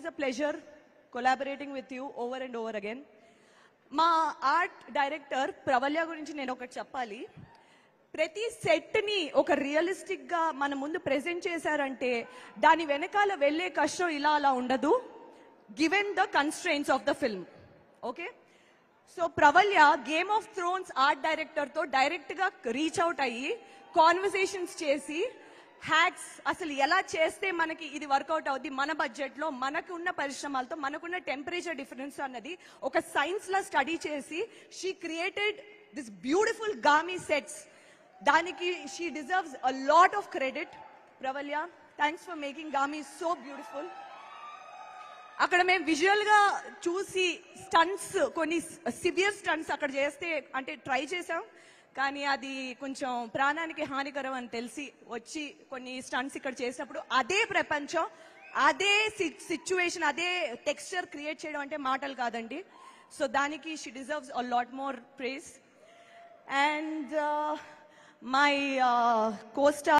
always a pleasure collaborating with you over and over again. మా art director Pravalya గురించి నేను ఒకటి చెప్పాలి ప్రతి సెట్ ని ఒక రియలిస్టిక్ గా మన ముందు ప్రెజెంట్ చేశారంటే దాని వెనకాల వెళ్ళే కష్టం ఇలా అలా ఉండదు given the constraints of the film okay so Pravalya Game of Thrones art director తో డైరెక్ట్ గా రీచ్ అవుట్ అయ్యి కాన్వర్సేషన్స్ చేసి హ్యాక్స్ అసలు ఎలా చేస్తే మనకి ఇది వర్కౌట్ అవుద్ది మన బడ్జెట్ లో మనకున్న పరిశ్రమలతో మనకున్న టెంపరేచర్ డిఫరెన్స్ అన్నది ఒక సైన్స్ లా స్టడీ చేసి she created this beautiful Gaami sets దానికి she deserves a lot of credit Pravalya thanks for making Gaami so beautiful అక్కడ మేము విజువల్ గా చూసి స్టంట్స్ కొన్ని సివియర్ స్టంట్స్ అక్కడ చేస్తే అంటే ట్రై చేసాం కానీ అది కొంచెం ప్రాణానికి హానికరం అని తెలిసి వచ్చి కొన్ని స్టంట్స్ ఇక్కడ చేసినప్పుడు అదే ప్రపంచం అదే సిచ్యువేషన్ అదే టెక్స్చర్ క్రియేట్ చేయడం అంటే మాటలు కాదండి సో దానికి she deserves a lot more praise and my co-star